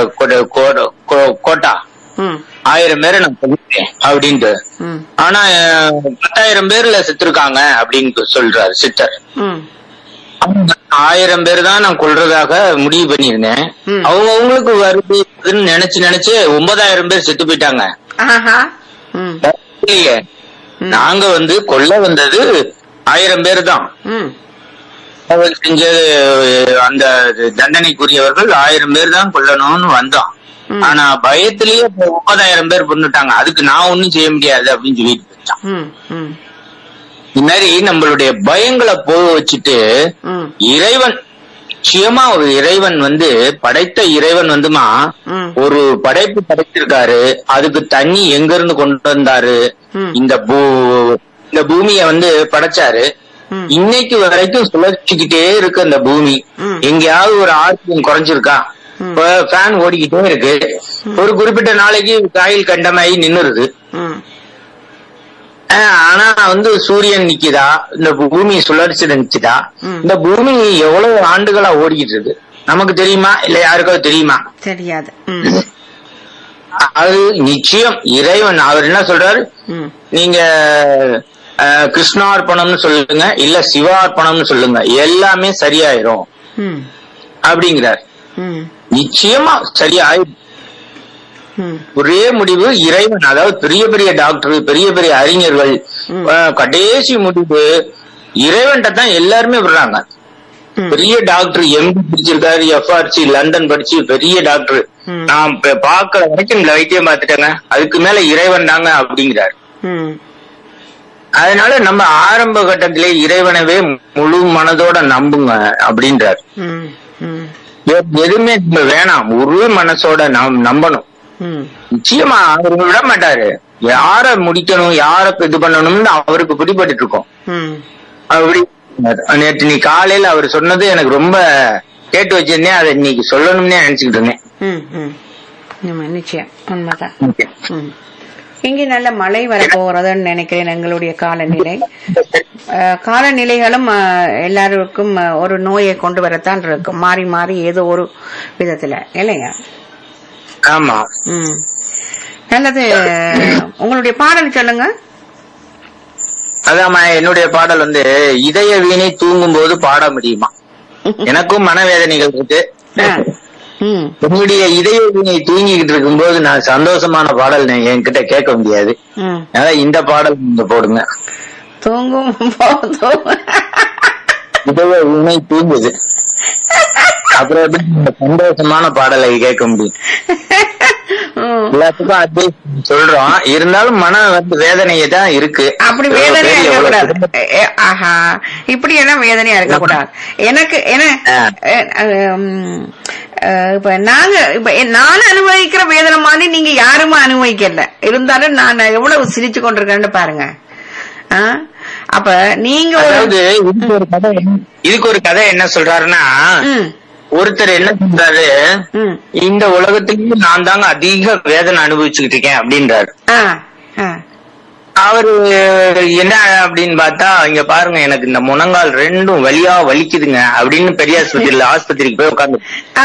கொட- கொட- கொ- கோட்டா ம் ஆயிரம் பேரை நான் கொண்டுட்டேன் அப்படின்ட்டு ம் ஆனா அஹ், பத்தாயிரம் பேர்ல செத்துருக்காங்க அப்படின்னு சொல்றாரு சித்தர் ம் ஆயிரம் பேர் தான் நான் கொல்றதாக முடிவு பண்ணியிருந்தேன் ம். அவங்க அவங்களுக்கு வருதுன்னு நினைச்சு நினைச்சு ஒன்பதாயிரம் பேர் செத்து போயிட்டாங்க ஆஹா ம் இல்லையே ம். நாங்க வந்து கொல்ல வந்தது ஆயிரம் பேர் தான் ம் அவர் செஞ்ச அந்த தண்டனைக்குரியவர்கள் ஆயிரம் பேர் தான் கொல்லணும்னு வந்தோம் ம். ஆனா பயத்திலேயே இப்ப முப்பதாயிரம் பேர் கொண்டுட்டாங்க அதுக்கு நான் ஒண்ணும் செய்ய முடியாது அப்படின்னு சொல்லிட்டு போயிட்டான் ம் ம் இந்த மாதிரி நம்மளுடைய பயங்களை போக வச்சுட்டு ம் இறைவன் நிச்சயமா ஒரு இறைவன் வந்து படைத்த இறைவன் வந்துமா ம் ஒரு படைப்பு படைச்சிருக்காரு அதுக்கு தண்ணி எங்க இருந்து கொண்டு வந்தாரு ம். இந்த பூ இந்த பூமிய வந்து படைச்சாரு ம். இன்னைக்கு வரைக்கும் சுழற்சிக்கிட்டே இருக்கு அந்த பூமி ம். எங்கேயாவது ஒரு ஆர்பிஎம் குறைஞ்சிருக்கா ம். ஃபேன் ஓடிக்கிட்டே இருக்கு ஒரு குறிப்பிட்ட நாளைக்கு காயில் கண்டமாயி நின்னுருது ம் ஆஹ் ஆனா வந்து சூரியன் நிக்குதா இந்த பூமி சுழற்சி நிக்குதா ம். இந்த பூமி எவ்வளவு ஆண்டுகளா ஓடிக்கிட்டு இருக்கு நமக்கு தெரியுமா இல்ல யாருக்காவது தெரியுமா தெரியாது ம் அது நிச்சயம் இறைவன் அவர் என்ன சொல்றாரு ம் நீங்க அஹ், கிருஷ்ணார்ப்பணம்னு சொல்லுங்க இல்ல சிவார்ப்பணம்னு சொல்லுங்க எல்லாமே சரியாயிரும் ம் அப்படிங்கிறார் ம் நிச்சயமா சரியாயிரும் ம் ஒரே முடிவு இறைவன் அதாவது பெரிய பெரிய டாக்டர் பெரிய பெரிய அறிஞர்கள் ம். அஹ், கடைசி முடிவு இறைவன்கிட்ட தான் எல்லாருமே விடுறாங்க ம். பெரிய டாக்டர் எம்பி படிச்சிருக்காரு எஃப்ஆர்சி லண்டன் படிச்சு பெரிய டாக்டர் ம். நான் இப்ப பாக்குற வரைக்கும் இந்த வைத்தியம் பார்த்துட்டேங்க அதுக்கு மேல இறைவன் தாங்க அப்படிங்கிறார் ம் அதனால நம்ம ஆரம்ப கட்டத்திலே இறைவனவே முழு மனதோட நம்புங்க அப்படின்றார் ம் ம் வேற எதுவுமே நம்ம வேணாம் ஒரு மனசோட நாம் நம்பணும் ம் நிச்சயமா அவர் விட மாட்டாரு யார முடிக்கணும் யார இது பண்ணணும்னு அவருக்கு பிடிபட்டு இருக்கோம் ம் அப்படி நேற்று நீ காலையில அவர் சொன்னது எனக்கு ரொம்ப கேட்டு வச்சிருந்தேன் அதை இன்னைக்கு சொல்லணும்னே நினைச்சுக்கிட்டு இருந்தேன் ம் ம் ஆமா, நிச்சயம் உண்மைதான் ம் இங்கே நல்ல மழை வரப்போறதுன்னு நினைக்கிறேன் எங்களுடைய காலநிலை அஹ், காலநிலைகளும் அஹ், எல்லாருக்கும் அஹ், ஒரு நோயை கொண்டு வரத்தான் இருக்கும் மாறி மாறி ஏதோ ஒரு விதத்துல இல்லைங்க ஆமா ம் நல்லது உங்களுடைய பாடல் சொல்லுங்க அதாம்மா என்னுடைய பாடல் வந்து இதய வீணை தூங்கும் போது பாட முடியுமா எனக்கும் மனவேதனைகள் இருக்கு ஆ. ம் என்னுடைய இதய வீணை தூங்கிக்கிட்டு இருக்கும்போது நான் சந்தோஷமான பாடல் நான் என்கிட்ட கேட்க முடியாது ம் அதான் இந்த பாடல் நீங்க போடுங்க தூங்கும் போதும் இதய வீணை தூங்குது அப்புறம் எப்படி இந்த சந்தோஷமான பாடலை கேட்க முடியும் ம். எல்லாத்துக்கும் அதே சொல்றோம் இருந்தாலும் மன வந்து வேதனையே தான் இருக்கு அப்படி வேதனையா எவ்வளவு இருக்க கூடாது குடும்பம் எ, எ, ஆஹா இப்படி எல்லாம் வேதனையா இருக்க கூடாது எனக்கு என்ன ஆ. எ, உம், அஹ், இப்ப நாங்க இப்ப எ- நான் அனுபவிக்கிற வேதனை மாதிரி நீங்க யாருமே அனுபவிக்கல இருந்தாலும் நான் எவ்வளவு சிரிச்சு கொண்டிருக்கேன்னு பாருங்க ஆ? அப்ப நீங்க ஒரு அதாவது இதுக்கு ஒரு கதை என்ன- இதுக்கு ஒரு கதை என்ன சொல்றாருன்னா ம், ஒருத்தர் என்ன சொல்றாரு ம், இந்த உலகத்திலேயே நான் தாங்க அதிக வேதனை அனுபவிச்சுக்கிட்டு இருக்கேன் அப்படின்றாரு ஆ, ஆ, அவரு என்ன அப்படின்னு பார்த்தா இங்க பாருங்க எனக்கு இந்த முழங்கால் ரெண்டும் வலியா வலிக்குதுங்க அப்படின்னு பெரிய ஆஸ்பத்திரியில ஆஸ்பத்திரிக்கு போய் உட்காந்து ஆ,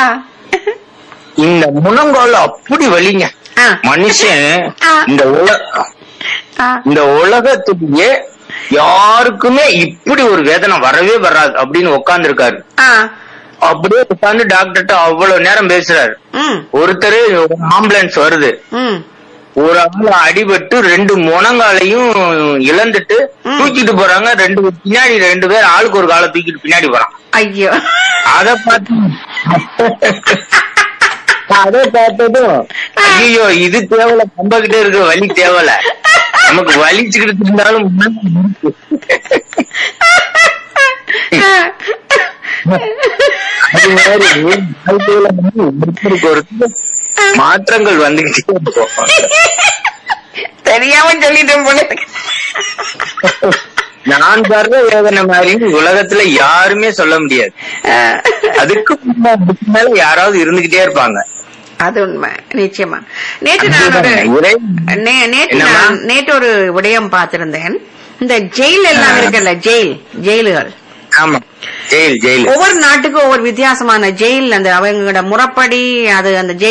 இந்த முழங்கால் அப்படி வலிங்க ஆ, மனுஷன் ஆ. இந்த உல ஆ, இந்த உலகத்திலேயே யாருக்குமே இப்படி ஒரு வேதனை வரவே வராது அப்படின்னு உட்கார்ந்து ஆ, அப்படியே உட்கார்ந்து டாக்டர்கிட்ட அவ்வளவு நேரம் பேசுறாரு ம், ஒருத்தர் ஆம்புலன்ஸ் வருது ம், ஒரு ஆள் அடிபட்டு ரெண்டு முனங்காலையும் இழந்துட்டு ம். தூக்கிட்டு போறாங்க ரெண்டு பின்னாடி ரெண்டு பேர் ஆளுக்கு ஒரு காலை தூக்கிட்டு பின்னாடி போறான் ஐயோ அத பார்த்து அத பார்த்ததும் ஐயோ இது தேவல நம்ம கிட்ட இருக்க வலி தேவல நமக்கு வலிச்சுக்கிட்டு இருந்தாலும் அது மாதிரி வாழ்க்கையில வந்து ஒருத்தருக்கு ஒருத்தர் மாற்றங்கள் வந்துகிட்டே இருக்கும் தெரியாம சொல்லிட்டேன் போல இருக்கு. நான் படுற வேதனை மாதிரி உலகத்துல யாருமே சொல்ல முடியாது ஆ. அதுக்கு முன்ன- அதுக்கு மேல யாராவது இருந்துகிட்டே இருப்பாங்க அது உண்மை நிச்சயமா நேற்று நான் ஒரு ஒரே நே- நேற்று என்னம்மா? நான் நேற்று ஒரு விடயம் பார்த்திருந்தேன் இந்த ஜெயில் எல்லாம் இருக்குல்ல ஜெயில் ஜெயிலுகள் ஆமா ஜெயில் ஜெயில் ஒவ்வொரு நாட்டுக்கும் ஒவ்வொரு வித்தியாசமான ஜெயில் அந்த அவங்களோட முறைப்படி அது அந்த ஜெயில்